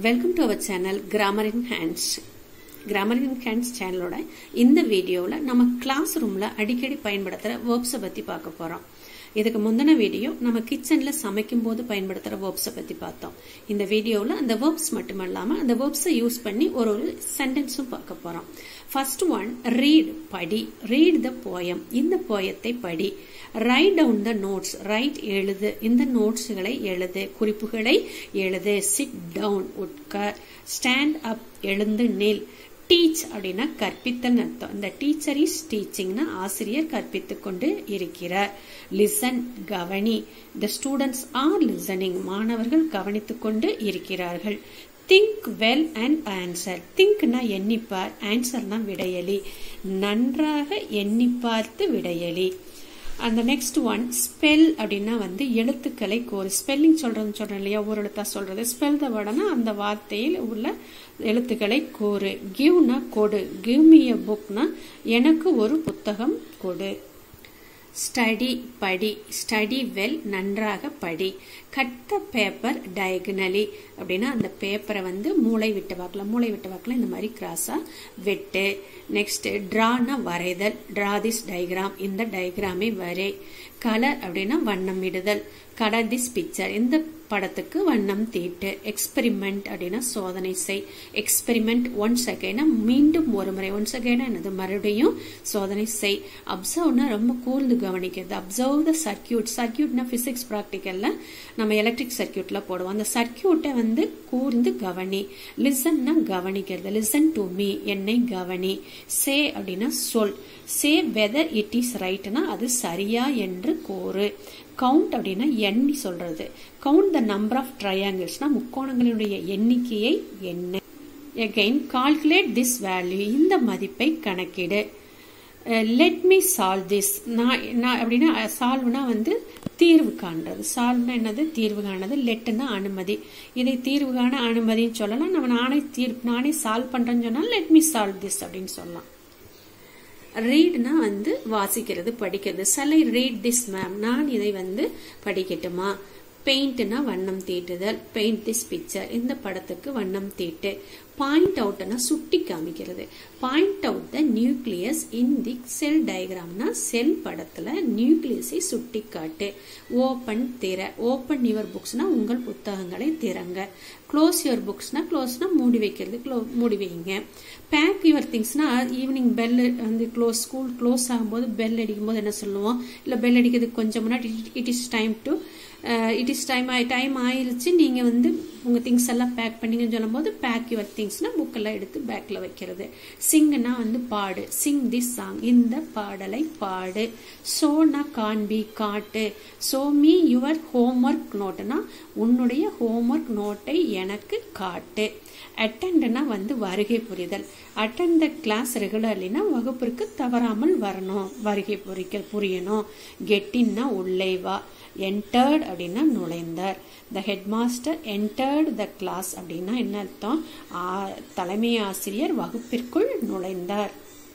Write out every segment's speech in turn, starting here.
welcome to our channel grammar in hands grammar in hands சேனலோட இந்த வீடியோவில் நம்ம கிளாஸ் ரூமில் அடிக்கடி பயன்படுத்துகிற வேர்ப்ஸை பற்றி பார்க்க போகிறோம் இதுக்கு முந்தின வீடியோ நம்ம கிச்சனில் சமைக்கும் போது பயன்படுத்துகிற வேர்ப்ஸை பற்றி பார்த்தோம் இந்த வீடியோவில் அந்த வேர்ப்ஸ் மட்டும் இல்லாமல் அந்த வேர்ப்ஸை யூஸ் பண்ணி ஒரு ஒரு சென்டென்ஸும் பார்க்க போகிறோம் ஃபர்ஸ்ட் ஒன் ரீட் படி ரீட் த போயம் இந்த போயத்தை படி write down the notes write எழுது இந்த நோட்ஸ்களை எழுது குறிப்புகளை எழுது சிட் டவுன் உட்கார் ஸ்டாண்ட் அப் எழுந்து நில் டீச் அப்படின்னா கற்பித்தல் அர்த்தம் இந்த டீச்சர் இஸ் டீச்சிங்னா ஆசிரியர் கற்பித்துக் கொண்டு இருக்கிறார் லிசன் கவனி த ஸ்டூடெண்ட்ஸ் ஆர் லிசனிங் மாணவர்கள் கவனித்துக் கொண்டு இருக்கிறார்கள் திங்க் வெல் அண்ட் ஆன்சர் திங்க்னா எண்ணிப்பார் ஆன்சர்னா விடையலி நன்றாக எண்ணி பார்த்து விடையலி அந்த நெக்ஸ்ட் ஒன் ஸ்பெல் அப்படின்னா வந்து எழுத்துக்களை கோரு ஸ்பெல்லிங் சொல்றதுன்னு சொல்றேன் இல்லையா ஒரு எழுத்தா சொல்றது ஸ்பெல் த வேர்டனா அந்த வார்த்தையில் உள்ள எழுத்துக்களை கோரு கிவ்னா கொடு கிவ் மீ எ புக்னா எனக்கு ஒரு புத்தகம் கொடு ஸ்டடி படி ஸ்டடி வெல் நன்றாக படி கட் த பேப்பர் டயகனலி அப்படின்னா அந்த பேப்பரை வந்து மூளை விட்டு வாக்கில் மூளை விட்டு வாக்கில் இந்த மாதிரி கிராஸாக வெட்டு நெக்ஸ்ட் ட்ரானா வரைதல் ட்ரா திஸ் டயக்ராம் இந்த டயக்ராமை வரை கலர் அப்படின்னா வண்ணம் இடுதல் கலர் திஸ் பிக்சர் இந்த படத்துக்கு வண்ணம் தீட்டு எக்ஸ்பெரிமெண்ட் அப்படின்னா சோதனை செய் எக்ஸ்பெரிமெண்ட் ஒன் செகண்ட் மீண்டும் ஒரு முறை ஒன் செகண்ட் என்னது மறுபடியும் சோதனை செய் அப்சர்வ்னா ரொம்ப கூர்ந்து கவனிக்கிறது அப்சர்வ் த சர்க்கியூட் சர்க்கியூட்னா பிசிக்ஸ் ப்ராக்டிக்கல்ல நம்ம எலக்ட்ரிக் சர்க்கியூட்ல போடுவோம் அந்த சர்க்கியூட்டை வந்து கூர்ந்து கவனி லிசன்னா கவனிக்கிறது லிசன் டு மீ என்னை கவனி சே அப்படின்னா சொல் சே வெதர் இட் இஸ் ரைட்னா அது சரியா என்று கோரு கவுண்ட் அப்படின்னா எண்ணி சொல்றது கவுண்ட் த நம்பர் ஆஃப் ட்ரையாங்கிள்ஸ்னா முக்கோணங்களினுடைய எண்ணிக்கையை என்ன எகைன் கால்குலேட் திஸ் வேல்யூ இந்த மதிப்பை கணக்கிடு லெட் மீ சால்வ் திஸ் நான் நான் அப்படின்னா சால்வ்னா வந்து தீர்வு காண்றது சால்வ்னா என்னது தீர்வு காணது லெட்டுனா அனுமதி இதை தீர்வு காண அனுமதின்னு சொல்லலாம் நம்ம நானே தீர்வு நானே சால்வ் பண்றேன்னு சொன்னால் லெட் மீ சால்வ் திஸ் அப்படின்னு சொல்லலாம் ரீட்னா வந்து வாசிக்கிறது படிக்கிறது சலை ரீட் திஸ் மேம் நான் இதை வந்து படிக்கட்டுமா பெயிண்ட்னா வண்ணம் தீட்டுதல் பெயிண்ட் திஸ் பிக்சர் இந்த படத்துக்கு வண்ணம் தீட்டு பாயிண்ட் அவுட்னா சுட்டி காமிக்கிறது point out the nucleus in the cell டயக்ராம்னா செல் படத்துல நியூக்ளியஸை சுட்டி காட்டு ஓபன் திற ஓபன் யுவர் புக்ஸ்னா உங்கள் புத்தகங்களை திறங்க க்ளோஸ் யுவர் புக்ஸ்னா க்ளோஸ்னா மூடி வைக்கிறது க்ளோ மூடி வைங்க பேக் யுவர் திங்ஸ்னா ஈவினிங் பெல் வந்து க்ளோஸ் ஸ்கூல் க்ளோஸ் ஆகும்போது பெல் அடிக்கும் போது என்ன சொல்லுவோம் இல்லை பெல் அடிக்கிறதுக்கு கொஞ்சம் முன்னாடி it is time to it is time time ஆயிருச்சு நீங்கள் வந்து உங்கள் திங்ஸ் எல்லாம் பேக் பண்ணீங்கன்னு சொல்லும்போது பேக் யுவர் திங்ஸ்னா புக்கெல்லாம் எடுத்து பேக்கில் வைக்கிறது சிங்னா வந்து பாடு சிங் திஸ் சாங் இந்த பாடலை பாடு சோனா காண்பி காட்டு சோ மீ யுவர் ஹோம்ஒர்க் நோட்டுனா உன்னுடைய ஹோம்ஒர்க் நோட்டை எனக்கு காட்டு அட்டெண்ட்னா வந்து வருகை புரிதல் அட்டன் த கிளாஸ் ரெகுலர்லினா வகுப்பிற்கு தவறாமல் வரணும் வருகை புரிக்க புரியணும் கெட்டின்னா உள்ளே வா என்டர்ட் அப்படின்னா நுழைந்தார் the head master entered the class அப்படின்னா என்ன அர்த்தம் தலைமை ஆசிரியர் வகுப்பிற்குள் நுழைந்தார்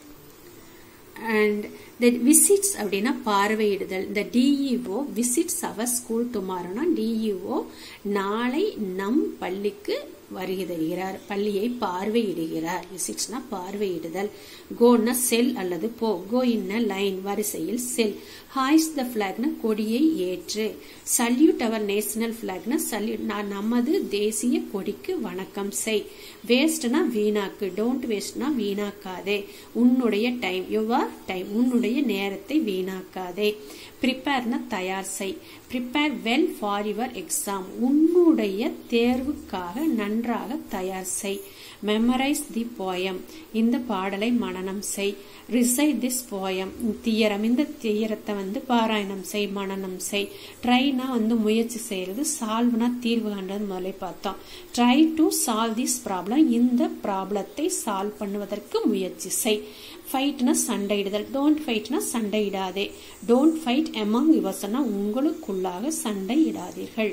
அண்ட் த விசிட்ஸ் அப்படின்னா பார்வையிடுதல் இந்த டிஇஓ விசிட்ஸ் அவர் ஸ்கூல் டுமாரோனா டிஇஓ நாளை நம் பள்ளிக்கு வருகை தருகிறார் பள்ளியை பார்வையிடுகிறார் விசிட்ஸ்னா பார்வையிடுதல் கோன்னா செல் அல்லது போ கோ இன்ன லைன் வரிசையில் செல் ஹாய்ஸ் த பிளாக்னா கொடியை ஏற்று சல்யூட் அவர் நேஷனல் பிளாக்னா சல்யூட் நமது தேசிய கொடிக்கு வணக்கம் செய் வேஸ்ட்னா வீணாக்கு டோன்ட் வேஸ்ட்னா வீணாக்காதே உன்னுடைய டைம் யுவர் டைம் உன்னுடைய நேரத்தை வீணாக்காதே ப்ரிப்பேர்னா தயார் செய் prepare well for your exam உன்னுடைய தேர்வுக்காக நன்றாக தயார் செய் மெமரைஸ் தி போயம் இந்த பாடலை மனனம் செய் ரிசைட் திஸ் போயம் தீயரம் இந்த தீயரத்தை வந்து பாராயணம் செய் மனனம் செய் ட்ரைனா வந்து முயற்சி செய்யறது சால்வ்னா தீர்வு காண்றது முதலே பார்த்தோம் try to solve this problem இந்த ப்ராப்ளத்தை சால்வ் பண்ணுவதற்கு முயற்சி செய் ஃபைட்னா சண்டையிடுதல் டோன்ட் ஃபைட்னா சண்டையிடாதே டோன்ட் ஃபைட் எமங் யுவர்ஸ்னா உங்களுக்குள்ளாக சண்டையிடாதீர்கள்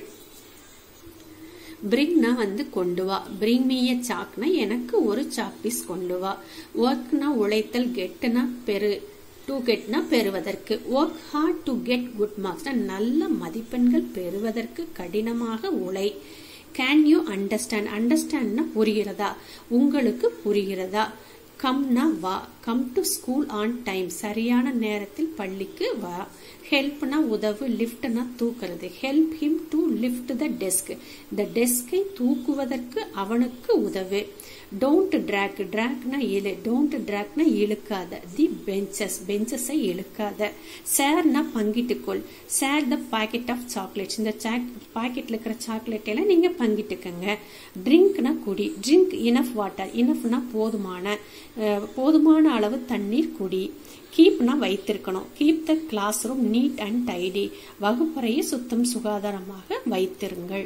பிரிங்னா வந்து கொண்டு வா பிரிங் மீ எ சாக்னா எனக்கு ஒரு சாக் பீஸ் கொண்டு வா ஒர்க்னா உழைத்தல் கெட்டுனா பெரு டு கெட்னா பெறுவதற்கு work hard to get good மார்க்ஸ்னா நல்ல மதிப்பெண்கள் பெறுவதற்கு கடினமாக உழை கேன் யூ அண்டர்ஸ்டாண்ட் அண்டர்ஸ்டாண்ட்னா புரிகிறதா உங்களுக்கு புரிகிறதா கம்னா வா come to school on time சரியான நேரத்தில் பள்ளிக்கு வா ஹெல்ப்னா உதவு லிஃப்ட்னா தூக்குறது help him to lift the desk இந்த டெஸ்கை தூக்குவதற்கு அவனுக்கு உதவு டோன்ட் ட்ராக் ட்ராக்னா இழு டோன்ட் ட்ராக்னா இழுக்காத தி பெஞ்சஸ் பெஞ்சஸை இழுக்காத சேர்னா பங்கிட்டுக்கொள் share the packet of chocolates இந்த பாக்கெட்ல இருக்கிற சாக்லேட் எல்லாம் நீங்க பங்கிட்டுக்கங்க ட்ரிங்க்னா குடி ட்ரிங்க் இனஃப் வாட்டர் இனஃப்னா போதுமான போதுமான அளவு தண்ணீர் குடி கீப்னா வைத்திருக்கணும் keep the class room neat and tidy வகுப்பறையை சுத்தம் சுகாதாரமாக வைத்திருங்கள்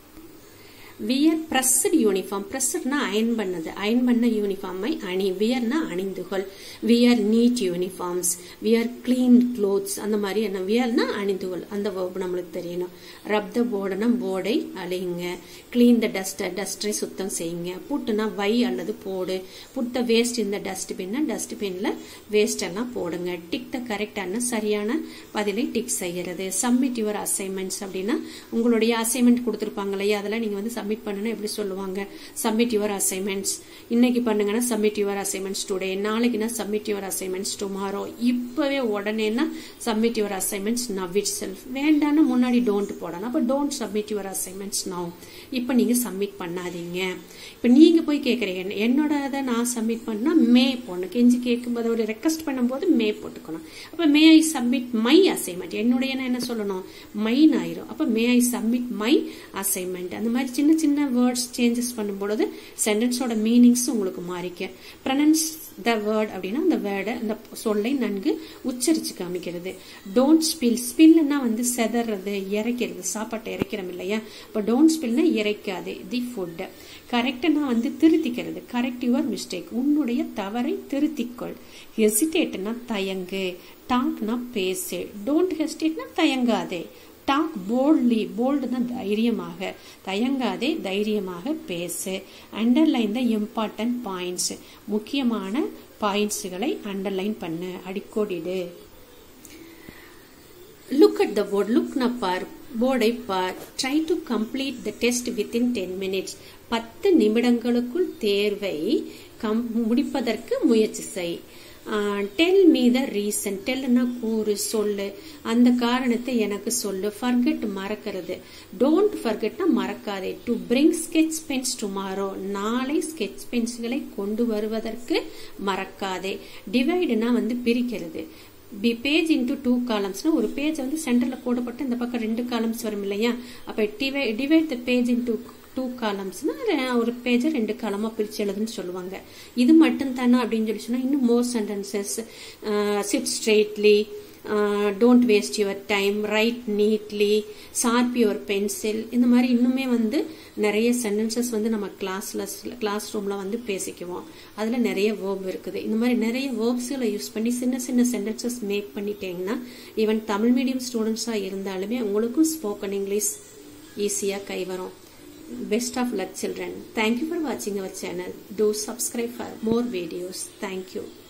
வியர் பிரஸ்டு யூனிஃபார்ம் பிரஸ்ட்னா அயன் பண்ணது அயன் பண்ண யூனிஃபார்மை அணி வியர்னா அணிந்துகொள் wear neat uniforms wear clean clothes அந்த மாதிரி என்ன வியர்னா அணிந்துகொள் அந்த வேர்ப் நம்மளுக்கு தெரியணும் ரப் த போர்டுனா போர்டை அழிங்க கிளீன் த டஸ்டர் டஸ்டரை சுத்தம் செய்யுங்க புட்டுனா வை அல்லது போடு புட் த வேஸ்ட் இந்த டஸ்ட்பின்னா டஸ்ட்பின்ல வேஸ்ட் எல்லாம் போடுங்க டிக் த கரெக்டான சரியான பதிலை டிக் செய்யறது சப்மிட் யுவர் அசைன்மெண்ட்ஸ் அப்படின்னா உங்களுடைய அசைன்மெண்ட் கொடுத்துருப்பாங்க இல்லையா அதெல்லாம் நீங்க வந்து சப்மிட் பண்ணணும் எப்படி சொல்லுவாங்க சப்மிட் யுவர் அசைன்மெண்ட்ஸ் இன்னைக்கு பண்ணுங்கன்னா சப்மிட் யுவர் அசைன்மெண்ட்ஸ் டுடே நாளைக்குனா சப்மிட் யுவர் அசைன்மெண்ட்ஸ் டுமாரோ இப்பவே உடனேனா submit your assignments now itself வேண்டாம்னு முன்னாடி டோன்ட் போடணும் அப்ப don't submit your assignments now இப்ப நீங்க சப்மிட் பண்ணாதீங்க இப்ப நீங்க போய் கேக்குறீங்க என்னோட அதை நான் சப்மிட் பண்ணா மே போடணும் கெஞ்சி கேட்கும்போது ஒரு ரெக்வஸ்ட் பண்ணும்போது மே போட்டுக்கணும் அப்ப may I submit my assignment என்னுடைய என்ன சொல்லணும் மைன் ஆயிரும் அப்ப may I submit my assignment அந்த மாதிரி சின்ன சின்ன வேர்ட்ஸ் சேஞ்சஸ் பண்ணும்பொழுது சென்டென்ஸோட மீனிங்ஸ் உங்களுக்கு மாறிக்க ப்ரனன்ஸ் த வேர்ட் அப்படின்னா அந்த வேர்டை அந்த சொல்லை நன்கு உச்சரிச்சு காமிக்கிறது டோன்ட் ஸ்பில் ஸ்பில்னா வந்து செதறது இறைக்கிறது சாப்பாட்டை இறைக்கிறோம் இல்லையா இப்போ டோன்ட் ஸ்பில்னா இறைக்காது தி ஃபுட் கரெக்ட்னா வந்து திருத்திக்கிறது கரெக்ட் யுவர் மிஸ்டேக் உன்னுடைய தவறை திருத்திக்கொள் ஹெசிடேட்னா தயங்கு டாக்னா பேசு டோன்ட் ஹெசிடேட்னா தயங்காதே டாக் போல்ட்லி போல்டுனா தைரியமாக தயங்காதே தைரியமாக பேசு அண்டர்லைன் த இம்பார்ட்டன்ட் பாயிண்ட்ஸ் முக்கியமான பாயிண்ட்ஸுகளை அண்டர்லைன் பண்ணு அடிக்கோடிடு லுக் அட் த போர்ட் லுக்னா பார் போர்டை பார் try to complete the test within ten minutes பத்து நிமிடங்களுக்குள் தேர்வை கம் முடிப்பதற்கு முயற்சி செய் டெல் மீ த ரீசன் டெல்னா கூறு சொல்லு அந்த காரணத்தை எனக்கு சொல்லு ஃபர்கெட் மறக்கிறது டோன்ட் ஃபர்கெட்னா மறக்காதே to bring sketch pens tomorrow நாளை ஸ்கெச் பென்ஸ்களை கொண்டு வருவதற்கு மறக்காதே டிவைடுனா வந்து பிரிக்கிறது பி பேஜ் இன்டூ டூ காலம்ஸ்னா ஒரு பேஜ் வந்து சென்டர்ல போடப்பட்டு இந்த பக்கம் ரெண்டு காலம்ஸ் வரும் இல்லையா அப்ப divide the page into two காலம்ஸ்னா ஒரு பேஜை ரெண்டு காலமா பிரிச்சு எழுதுன்னு சொல்லுவாங்க இது மட்டும் தானே அப்படின்னு சொல்லி சொன்னா இன்னும் more sentences sit straightly don't waste your time write neatly sharp your pencil இந்த மாதிரி இன்னுமே வந்து நிறைய சென்டென்சஸ் வந்து நம்ம கிளாஸ்ல கிளாஸ் ரூம்ல வந்து பேசிக்குவோம் அதுல நிறைய வேர்ப் இருக்குது இந்த மாதிரி நிறைய வேர்ப்ஸ்களை யூஸ் பண்ணி சின்ன சின்ன சென்டென்சஸ் மேக் பண்ணிட்டீங்கன்னா ஈவன் தமிழ் மீடியம் ஸ்டூடெண்ட்ஸா இருந்தாலுமே உங்களுக்கும் ஸ்போக்கன் இங்கிலீஷ் ஈஸியா கை வரும் best of luck children thank you for watching our channel do subscribe for more videos thank you